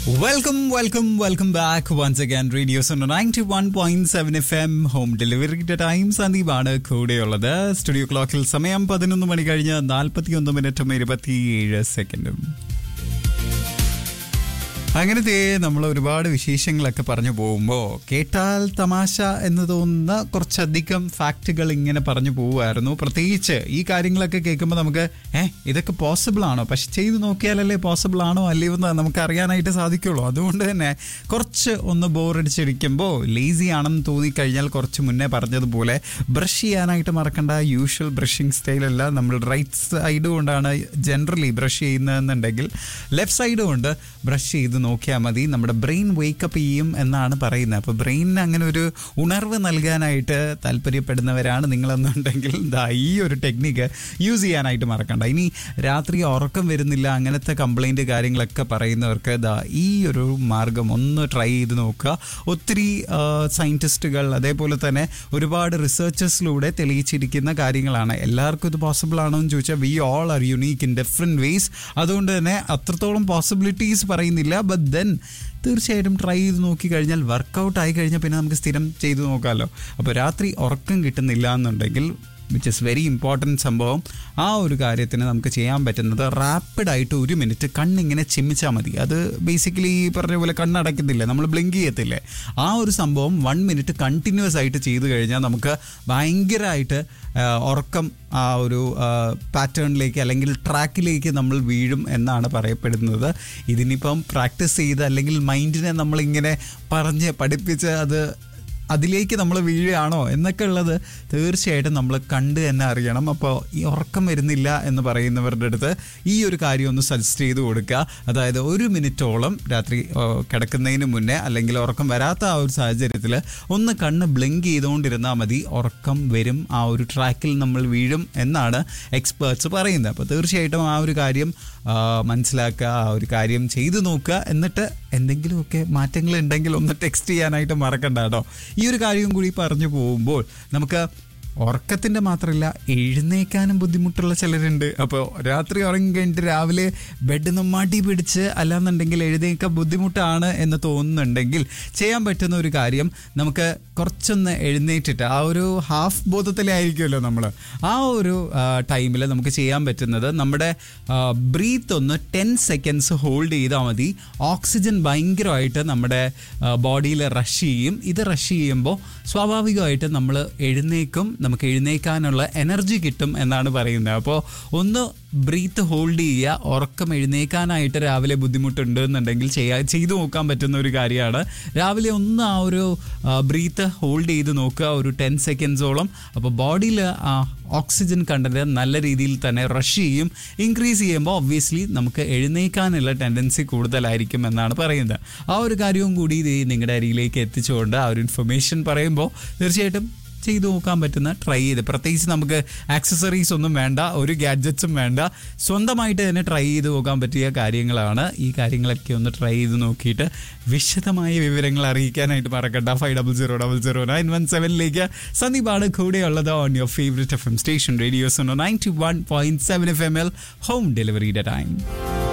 welcome welcome welcome back once again radio zone ninety one point seven F M home ഡെലിവറിയുടെ time സന്ദീപാണ് കൂടെയുള്ളത് studio ക്ലോക്കിൽ സമയം പതിനൊന്ന് മണി കഴിഞ്ഞ് നാൽപ്പത്തിയൊന്ന് മിനിറ്റും ഇരുപത്തിയേഴ് സെക്കൻഡും അങ്ങനത്തെ നമ്മൾ ഒരുപാട് വിശേഷങ്ങളൊക്കെ പറഞ്ഞു പോകുമ്പോൾ കേട്ടാൽ തമാശ എന്ന് തോന്നുന്ന കുറച്ചധികം ഫാക്റ്റുകൾ ഇങ്ങനെ പറഞ്ഞു പോവുമായിരുന്നു പ്രത്യേകിച്ച് ഈ കാര്യങ്ങളൊക്കെ കേൾക്കുമ്പോൾ നമുക്ക് ഏഹ് ഇതൊക്കെ പോസിബിൾ ആണോ പക്ഷെ ചെയ്ത് നോക്കിയാലല്ലേ പോസിബിൾ ആണോ അല്ലയോ എന്ന് നമുക്ക് അറിയാനായിട്ട് സാധിക്കുള്ളൂ അതുകൊണ്ട് തന്നെ കുറച്ച് ഒന്ന് ബോറടിച്ചിരിക്കുമ്പോൾ ലേസി ആണെന്ന് തോന്നിക്കഴിഞ്ഞാൽ കുറച്ച് മുന്നേ പറഞ്ഞതുപോലെ ബ്രഷ് ചെയ്യാനായിട്ട് മറക്കേണ്ട യൂഷ്വൽ ബ്രഷിംഗ് സ്റ്റൈലല്ല നമ്മൾ റൈറ്റ് സൈഡ് കൊണ്ടാണ് ജനറലി ബ്രഷ് ചെയ്യുന്നതെന്നുണ്ടെങ്കിൽ ലെഫ്റ്റ് സൈഡ് കൊണ്ട് ബ്രഷ് ചെയ്ത് നോക്കിയാൽ മതി നമ്മുടെ ബ്രെയിൻ വേക്കപ്പ് ചെയ്യും എന്നാണ് പറയുന്നത് അപ്പോൾ ബ്രെയിനിന് അങ്ങനെ ഒരു ഉണർവ് നൽകാനായിട്ട് താല്പര്യപ്പെടുന്നവരാണ് നിങ്ങളെന്നുണ്ടെങ്കിൽ ദാ ഈ ഒരു ടെക്നിക്ക് യൂസ് ചെയ്യാനായിട്ട് മറക്കണ്ട ഇനി രാത്രി ഉറക്കം വരുന്നില്ല അങ്ങനത്തെ കംപ്ലൈൻറ്റ് കാര്യങ്ങളൊക്കെ പറയുന്നവർക്ക് ദാ ഈ ഒരു മാർഗം ഒന്ന് ട്രൈ ചെയ്ത് നോക്കുക ഒത്തിരി സയൻറ്റിസ്റ്റുകൾ അതേപോലെ തന്നെ ഒരുപാട് റിസർച്ചേഴ്സിലൂടെ തെളിയിച്ചിരിക്കുന്ന കാര്യങ്ങളാണ് എല്ലാവർക്കും ഇത് പോസിബിൾ ആണോ എന്ന് ചോദിച്ചാൽ we all are unique in different ways അതുകൊണ്ട് തന്നെ അത്രത്തോളം പോസിബിലിറ്റീസ് പറയുന്നില്ല ബട്ട് ദെൻ തീർച്ചയായിട്ടും ട്രൈ ചെയ്ത് നോക്കി കഴിഞ്ഞാൽ വർക്കൗട്ട് ആയി കഴിഞ്ഞാൽ പിന്നെ നമുക്ക് സ്ഥിരം ചെയ്ത് നോക്കാമല്ലോ അപ്പോൾ രാത്രി ഉറക്കം കിട്ടുന്നില്ല എന്നുണ്ടെങ്കിൽ വിച്ച് ഇസ് വെരി ഇമ്പോർട്ടൻറ്റ് സംഭവം ആ ഒരു കാര്യത്തിന് നമുക്ക് ചെയ്യാൻ പറ്റുന്നത് റാപ്പിഡായിട്ട് ഒരു മിനിറ്റ് കണ്ണിങ്ങനെ ചിമ്മിച്ചാൽ മതി അത് ബേസിക്കലി ഈ പറഞ്ഞ പോലെ കണ്ണടയ്ക്കുന്നില്ലേ നമ്മൾ ബ്ലിങ്ക് ചെയ്യത്തില്ലേ ആ ഒരു സംഭവം വൺ മിനിറ്റ് കണ്ടിന്യൂസ് ആയിട്ട് ചെയ്ത് കഴിഞ്ഞാൽ നമുക്ക് ഭയങ്കരമായിട്ട് ആ, ഉറക്കം ആ ഒരു പാറ്റേണിലേക്ക് അല്ലെങ്കിൽ ട്രാക്കിലേക്ക് നമ്മൾ വീഴും എന്നാണ് പറയപ്പെടുന്നത് ഇതിനിപ്പം പ്രാക്ടീസ് ചെയ്ത് അല്ലെങ്കിൽ മൈൻഡിനെ നമ്മളിങ്ങനെ പറഞ്ഞ് പഠിപ്പിച്ച് അത് അതിലേക്ക് നമ്മൾ വീഴുകയാണോ എന്നൊക്കെ ഉള്ളത് തീർച്ചയായിട്ടും നമ്മൾ കണ്ട് തന്നെ അറിയണം അപ്പോൾ ഈ ഉറക്കം വരുന്നില്ല എന്ന് പറയുന്നവരുടെ അടുത്ത് ഈ ഒരു കാര്യം ഒന്ന് സജസ്റ്റ് ചെയ്ത് കൊടുക്കുക അതായത് ഒരു മിനിറ്റോളം രാത്രി ആ, കിടക്കുന്നതിന് മുന്നേ അല്ലെങ്കിൽ ഉറക്കം വരാത്ത ആ ഒരു സാഹചര്യത്തിൽ ഒന്ന് കണ്ണ് ബ്ലിങ്ക് ചെയ്തുകൊണ്ടിരുന്നാൽ മതി ഉറക്കം വരും ആ ഒരു ട്രാക്കിൽ നമ്മൾ വീഴും എന്നാണ് എക്സ്പേർട്സ് പറയുന്നത് അപ്പോൾ തീർച്ചയായിട്ടും ആ ഒരു കാര്യം ആ, മനസ്സിലാക്കുക ആ ഒരു കാര്യം ചെയ്തു നോക്കുക എന്നിട്ട് എന്തെങ്കിലുമൊക്കെ മാറ്റങ്ങൾ ഉണ്ടെങ്കിൽ ഒന്ന് ടെക്സ്റ്റ് ചെയ്യാനായിട്ട് മറക്കണ്ട കേട്ടോ ഈ ഒരു കാര്യം കൂടി പറഞ്ഞു പോകുമ്പോൾ നമുക്ക് ഉറക്കത്തിൻ്റെ മാത്രമല്ല എഴുന്നേക്കാനും ബുദ്ധിമുട്ടുള്ള ചിലരുണ്ട് അപ്പോൾ രാത്രി ഉറങ്ങി കഴിഞ്ഞിട്ട് രാവിലെ ബെഡിൽ നിന്ന് മടി പിടിച്ച് അല്ലാന്നുണ്ടെങ്കിൽ എഴുന്നേക്കാൻ ബുദ്ധിമുട്ടാണ് എന്ന് തോന്നുന്നുണ്ടെങ്കിൽ ചെയ്യാൻ പറ്റുന്ന ഒരു കാര്യം നമുക്ക് കുറച്ചൊന്ന് എഴുന്നേറ്റിട്ട് ആ ഒരു ഹാഫ് ബോധത്തിലായിരിക്കുമല്ലോ നമ്മൾ ആ ഒരു ടൈമിൽ നമുക്ക് ചെയ്യാൻ പറ്റുന്നത് നമ്മുടെ ബ്രീത്ത് ഒന്ന് ടെൻ സെക്കൻഡ്സ് ഹോൾഡ് ചെയ്താൽ മതി ഓക്സിജൻ ഭയങ്കരമായിട്ട് നമ്മുടെ ബോഡിയിൽ റഷ് ചെയ്യും ഇത് റഷ് ചെയ്യുമ്പോൾ സ്വാഭാവികമായിട്ട് നമ്മൾ എഴുന്നേക്കും നമുക്ക് എഴുന്നേക്കാനുള്ള എനർജി കിട്ടും എന്നാണ് പറയുന്നത് അപ്പോൾ ഒന്ന് ബ്രീത്ത് ഹോൾഡ് ചെയ്യുക ഉറക്കം എഴുന്നേക്കാനായിട്ട് രാവിലെ ബുദ്ധിമുട്ടുണ്ട് എന്നുണ്ടെങ്കിൽ ചെയ്യാ ചെയ്തു നോക്കാൻ പറ്റുന്ന ഒരു കാര്യമാണ് രാവിലെ ഒന്ന് ആ ഒരു ബ്രീത്ത് ഹോൾഡ് ചെയ്ത് നോക്കുക ഒരു ടെൻ സെക്കൻഡ്സോളം അപ്പോൾ ബോഡിയിൽ ആ ഓക്സിജൻ കണ്ടന്റ് നല്ല രീതിയിൽ തന്നെ റഷ് ചെയ്യും ഇൻക്രീസ് ചെയ്യുമ്പോൾ ഒബ്വിയസ്ലി നമുക്ക് എഴുന്നേക്കാനുള്ള ടെൻഡൻസി കൂടുതലായിരിക്കും എന്നാണ് പറയുന്നത് ആ ഒരു കാര്യവും കൂടി ഇത് നിങ്ങളുടെ അരിയിലേക്ക് എത്തിച്ചുകൊണ്ട് ആ ഒരു ഇൻഫർമേഷൻ പറയുമ്പോൾ തീർച്ചയായിട്ടും ചെയ്തു നോക്കാൻ പറ്റുന്ന ട്രൈ ചെയ്ത് പ്രത്യേകിച്ച് നമുക്ക് ആക്സസറീസ് ഒന്നും വേണ്ട ഒരു ഗാഡ്ജറ്റ്സും വേണ്ട സ്വന്തമായിട്ട് തന്നെ ട്രൈ ചെയ്ത് നോക്കാൻ പറ്റിയ കാര്യങ്ങളാണ് ഈ കാര്യങ്ങളൊക്കെ ഒന്ന് ട്രൈ ചെയ്ത് നോക്കിയിട്ട് വിശദമായ വിവരങ്ങൾ അറിയിക്കാനായിട്ട് മറക്കണ്ട five double zero double zero nine one സെവനിലേക്ക് സന്ദീപാണ് കൂടെയുള്ളത് on your favourite F M station radios ninety one point seven F M L home ഡെലിവറിയുടെ ടൈം